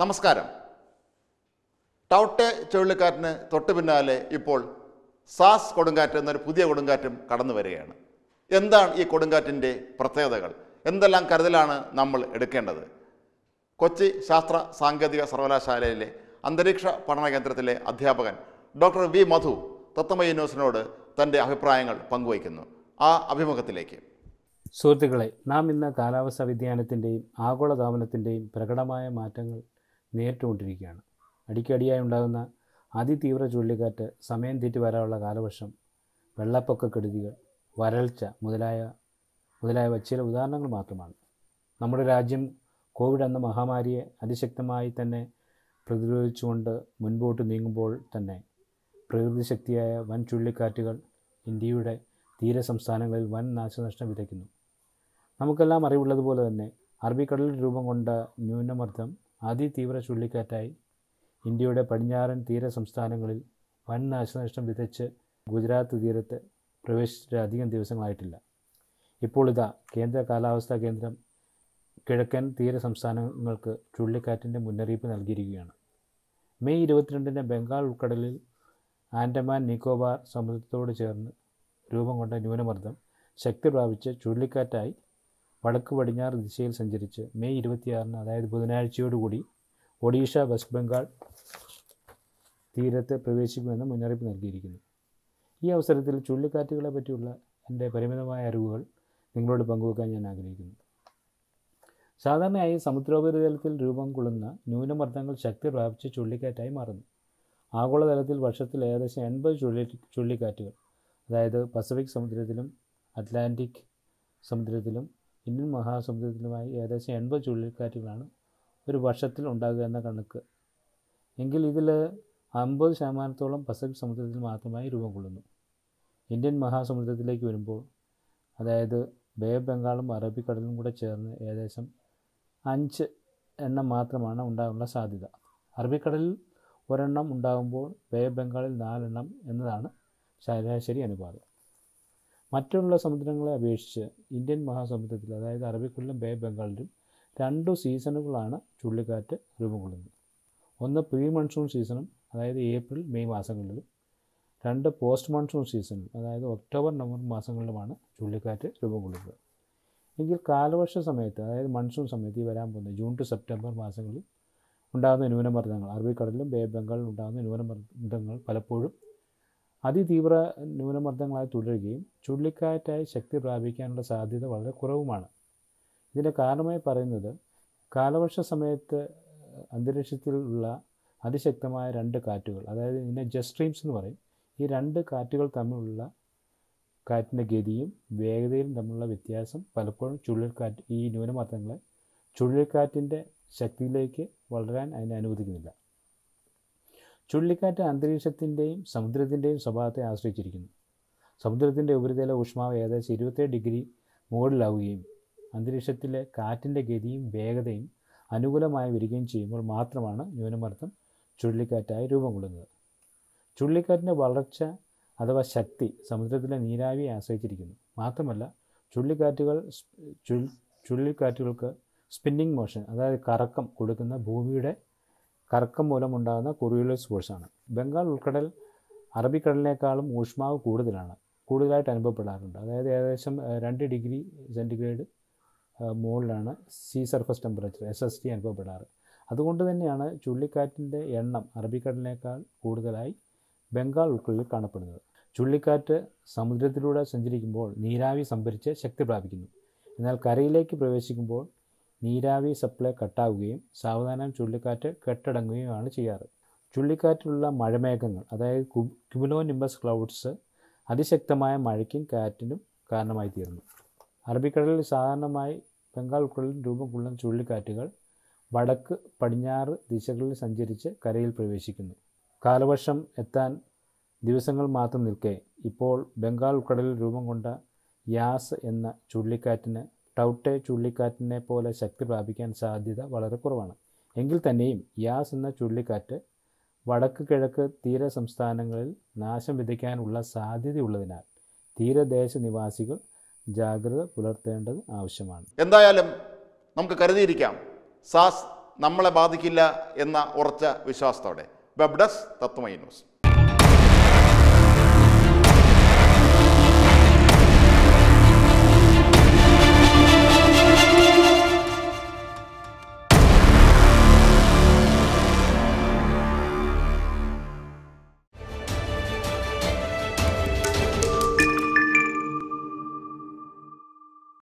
നമസ്കാരം ടൗട്ടെ ചുഴലിക്കാറ്റിന് തൊട്ടു പിന്നാലെ ഇപ്പോൾ സാസ് കൊടുങ്കാറ്റ് എന്നൊരു പുതിയ കൊടുങ്കാറ്റും കടന്നു വരികയാണ് എന്താണ് ഈ കൊടുങ്കാറ്റിൻ്റെ പ്രത്യേകതകൾ എന്തെല്ലാം കരുതലാണ് നമ്മൾ എടുക്കേണ്ടത് കൊച്ചി ശാസ്ത്ര സാങ്കേതിക സർവകലാശാലയിലെ അന്തരീക്ഷ പഠന കേന്ദ്രത്തിലെ അധ്യാപകൻ ഡോക്ടർ വി മധു തത്തമയ ന്യൂസിനോട് തൻ്റെ അഭിപ്രായങ്ങൾ പങ്കുവയ്ക്കുന്നു ആ അഭിമുഖത്തിലേക്ക് സുഹൃത്തുക്കളെ നാം ഇന്ന് കാലാവസ്ഥാ വ്യതിയാനത്തിൻ്റെയും ആഗോളതാപനത്തിൻ്റെയും പ്രകടമായ മാറ്റങ്ങൾ നേരിട്ടുകൊണ്ടിരിക്കുകയാണ് അടിക്കടിയായി ഉണ്ടാകുന്ന അതിതീവ്ര ചുഴലിക്കാറ്റ് സമയം തെറ്റി വരാനുള്ള കാലവർഷം വെള്ളപ്പൊക്കക്കെടുതികൾ വരൾച്ച മുതലായ മുതലായവ ചില ഉദാഹരണങ്ങൾ മാത്രമാണ് നമ്മുടെ രാജ്യം കോവിഡ് എന്ന മഹാമാരിയെ അതിശക്തമായി തന്നെ പ്രതിരോധിച്ചുകൊണ്ട് മുൻപോട്ട് നീങ്ങുമ്പോൾ തന്നെ പ്രകൃതി ശക്തിയായ വൻ ചുഴലിക്കാറ്റുകൾ ഇന്ത്യയുടെ തീര സംസ്ഥാനങ്ങളിൽ വൻ നാശനഷ്ടം വിതയ്ക്കുന്നു നമുക്കെല്ലാം അറിവുള്ളതുപോലെ തന്നെ അറബിക്കടലിൽ രൂപം കൊണ്ട ന്യൂനമർദ്ദം അതിതീവ്ര ചുഴലിക്കാറ്റായി ഇന്ത്യയുടെ പടിഞ്ഞാറൻ തീര സംസ്ഥാനങ്ങളിൽ വൻ നാശനഷ്ടം വിതച്ച് ഗുജറാത്ത് തീരത്ത് പ്രവേശിച്ചിട്ട് അധികം ദിവസങ്ങളായിട്ടില്ല ഇപ്പോൾ ഇതാ കേന്ദ്ര കാലാവസ്ഥാ കേന്ദ്രം കിഴക്കൻ തീര സംസ്ഥാനങ്ങൾക്ക് ചുഴലിക്കാറ്റിൻ്റെ മുന്നറിയിപ്പ് നൽകിയിരിക്കുകയാണ് മെയ് ഇരുപത്തിരണ്ടിന് ബംഗാൾ ഉൾക്കടലിൽ ആൻഡമാൻ നിക്കോബാർ സമുദ്രത്തോട് ചേർന്ന് രൂപം കൊണ്ട ന്യൂനമർദ്ദം ശക്തി പ്രാപിച്ച് ചുഴലിക്കാറ്റായി വടക്ക് പടിഞ്ഞാറ് ദിശയിൽ സഞ്ചരിച്ച് മെയ് ഇരുപത്തിയാറിന് അതായത് ബുധനാഴ്ചയോടുകൂടി ഒഡീഷ വെസ്റ്റ് ബംഗാൾ തീരത്ത് പ്രവേശിക്കുമെന്ന് മുന്നറിയിപ്പ് നൽകിയിരിക്കുന്നു ഈ അവസരത്തിൽ ചുഴലിക്കാറ്റുകളെ പറ്റിയുള്ള എൻ്റെ പരിമിതമായ അറിവുകൾ നിങ്ങളോട് പങ്കുവെക്കാൻ ഞാൻ ആഗ്രഹിക്കുന്നു സാധാരണയായി സമുദ്രോപരിതലത്തിൽ രൂപം കൊള്ളുന്ന ന്യൂനമർദ്ദങ്ങൾ ശക്തി പ്രാപിച്ച് ചുഴലിക്കാറ്റായി മാറുന്നു ആഗോളതലത്തിൽ വർഷത്തിൽ ഏകദേശം എൺപത് ചുഴലി ചുഴലിക്കാറ്റുകൾ അതായത് പസഫിക് സമുദ്രത്തിലും അറ്റ്ലാന്റിക് സമുദ്രത്തിലും ഇന്ത്യൻ മഹാസമുദ്രത്തിലുമായി ഏകദേശം എൺപത് ചുഴലിക്കാറ്റുകളാണ് ഒരു വർഷത്തിൽ ഉണ്ടാകുക എന്ന കണക്ക് എങ്കിൽ ഇതിൽ അമ്പത് ശതമാനത്തോളം പസഫിക് സമുദ്രത്തിൽ മാത്രമായി രൂപം കൊള്ളുന്നു ഇന്ത്യൻ മഹാസമുദ്രത്തിലേക്ക് വരുമ്പോൾ അതായത് ബേ ഓഫ് ബംഗാളും അറബിക്കടലും കൂടെ ചേർന്ന് ഏകദേശം അഞ്ച് എണ്ണം മാത്രമാണ് ഉണ്ടാകാനുള്ള സാധ്യത അറബിക്കടലിൽ ഒരെണ്ണം ഉണ്ടാകുമ്പോൾ ബേ ഓഫ് ബംഗാളിൽ നാലെണ്ണം എന്നതാണ് ശരാശരി അനുപാതം മറ്റുള്ള സമുദ്രങ്ങളെ അപേക്ഷിച്ച് ഇന്ത്യൻ മഹാസമുദ്രത്തിൽ അതായത് അറബിക്കടലിലും ബേ ഓഫ് ബംഗാളിലും രണ്ടു സീസണുകളാണ് ചുഴലിക്കാറ്റ് രൂപം കൊള്ളുന്നത് ഒന്ന് പ്രീ മൺസൂൺ സീസണും അതായത് ഏപ്രിൽ മെയ് മാസങ്ങളിലും രണ്ട് പോസ്റ്റ് മൺസൂൺ സീസണും അതായത് ഒക്ടോബർ നവംബർ മാസങ്ങളിലുമാണ് ചുഴലിക്കാറ്റ് രൂപം കൊള്ളുന്നത് എങ്കിൽ കാലവർഷ സമയത്ത് അതായത് മൺസൂൺ സമയത്ത് ഈ വരാൻ പോകുന്ന ജൂൺ ടു സെപ്റ്റംബർ മാസങ്ങളിൽ ഉണ്ടാകുന്ന ന്യൂനമർദ്ദങ്ങൾ അറബിക്കടലിലും ബേ ഓഫ് ബംഗാളിലും ഉണ്ടാകുന്ന ന്യൂനമർദ്ദങ്ങൾ പലപ്പോഴും അതിതീവ്ര ന്യൂനമർദ്ദങ്ങളായി തുടരുകയും ചുഴലിക്കാറ്റായി ശക്തി പ്രാപിക്കാനുള്ള സാധ്യത വളരെ കുറവുമാണ് ഇതിൻ്റെ കാരണമായി പറയുന്നത് കാലവർഷ സമയത്ത് അന്തരീക്ഷത്തിലുള്ള അതിശക്തമായ രണ്ട് കാറ്റുകൾ അതായത് ഇതിനെ ജസ്റ്റ് സ്ട്രീംസ് എന്ന് പറയും ഈ രണ്ട് കാറ്റുകൾ തമ്മിലുള്ള കാറ്റിൻ്റെ ഗതിയും വേഗതയിലും തമ്മിലുള്ള വ്യത്യാസം പലപ്പോഴും ചുഴലിക്കാറ്റ് ഈ ന്യൂനമർദ്ദങ്ങളെ ചുഴലിക്കാറ്റിൻ്റെ ശക്തിയിലേക്ക് വളരാൻ അതിനെ അനുവദിക്കുന്നില്ല ചുഴലിക്കാറ്റ് അന്തരീക്ഷത്തിൻ്റെയും സമുദ്രത്തിൻ്റെയും സ്വഭാവത്തെ ആശ്രയിച്ചിരിക്കുന്നു സമുദ്രത്തിൻ്റെ ഉപരിതല ഊഷ്മാവ് ഏകദേശം ഇരുപത്തേഴ് ഡിഗ്രി മുകളിലാവുകയും അന്തരീക്ഷത്തിലെ കാറ്റിൻ്റെ ഗതിയും വേഗതയും അനുകൂലമായി വരികയും ചെയ്യുമ്പോൾ മാത്രമാണ് ന്യൂനമർദ്ദം ചുഴലിക്കാറ്റായി രൂപം കൊള്ളുന്നത് ചുഴലിക്കാറ്റിൻ്റെ വളർച്ച അഥവാ ശക്തി സമുദ്രത്തിലെ നീരാവിയെ ആശ്രയിച്ചിരിക്കുന്നു മാത്രമല്ല ചുഴലിക്കാറ്റുകൾ ചുഴ ചുഴലിക്കാറ്റുകൾക്ക് സ്പിന്നിങ് മോഷൻ അതായത് കറക്കം കൊടുക്കുന്ന ഭൂമിയുടെ കറക്കം മൂലമുണ്ടാകുന്ന കൊറിയോലസ് ഫോഴ്സാണ് ബംഗാൾ ഉൾക്കടൽ അറബിക്കടലിനേക്കാളും ഊഷ്മാവ് കൂടുതലാണ് കൂടുതലായിട്ട് അനുഭവപ്പെടാറുണ്ട് അതായത് ഏകദേശം രണ്ട് ഡിഗ്രി സെൻറ്റിഗ്രേഡ് മുകളിലാണ് sea surface temperature S S T അനുഭവപ്പെടാറ് അതുകൊണ്ട് തന്നെയാണ് ചുഴലിക്കാറ്റിൻ്റെ എണ്ണം അറബിക്കടലിനേക്കാൾ കൂടുതലായി ബംഗാൾ ഉൾക്കടലിൽ കാണപ്പെടുന്നത് ചുഴലിക്കാറ്റ് സമുദ്രത്തിലൂടെ സഞ്ചരിക്കുമ്പോൾ നീരാവി സംഭരിച്ച് ശക്തി പ്രാപിക്കുന്നു എന്നാൽ കരയിലേക്ക് പ്രവേശിക്കുമ്പോൾ നീരാവി സപ്ലൈ കട്ടാവുകയും സാവധാനം ചുഴലിക്കാറ്റ് കെട്ടടങ്ങുകയുമാണ് ചെയ്യാറ് ചുഴലിക്കാറ്റിലുള്ള മഴമേഘങ്ങൾ അതായത് ക്യുമുലോ നിംബസ് ക്ലൗഡ്സ് അതിശക്തമായ മഴയ്ക്കും കാറ്റിനും കാരണമായി തീർന്നു അറബിക്കടലിൽ സാധാരണമായി ബംഗാൾ ഉൾക്കടലിൽ രൂപം കൊള്ളുന്ന ചുഴലിക്കാറ്റുകൾ വടക്ക് പടിഞ്ഞാറ് ദിശകളിൽ സഞ്ചരിച്ച് കരയിൽ പ്രവേശിക്കുന്നു കാലവർഷം എത്താൻ ദിവസങ്ങൾ മാത്രം നിൽക്കെ ഇപ്പോൾ ബംഗാൾ ഉൾക്കടലിൽ രൂപം കൊണ്ട യാസ് എന്ന ചുഴലിക്കാറ്റിന് ടൗട്ടെ ചുഴലിക്കാറ്റിനെ പോലെ ശക്തി പ്രാപിക്കാൻ സാധ്യത വളരെ കുറവാണ് എങ്കിൽ തന്നെയും യാസ് എന്ന ചുഴലിക്കാറ്റ് വടക്ക് കിഴക്ക് തീര സംസ്ഥാനങ്ങളിൽ നാശം വിതയ്ക്കാനുള്ള സാധ്യതയുള്ളതിനാൽ തീരദേശ നിവാസികൾ ജാഗ്രത പുലർത്തേണ്ടത് ആവശ്യമാണ് എന്തായാലും നമുക്ക് കരുതിയിരിക്കാം സാസ് നമ്മളെ ബാധിക്കില്ല എന്ന ഉറച്ച വിശ്വാസത്തോടെ വെബ് ഡെസ്ക് തത്വമൈ ന്യൂസ്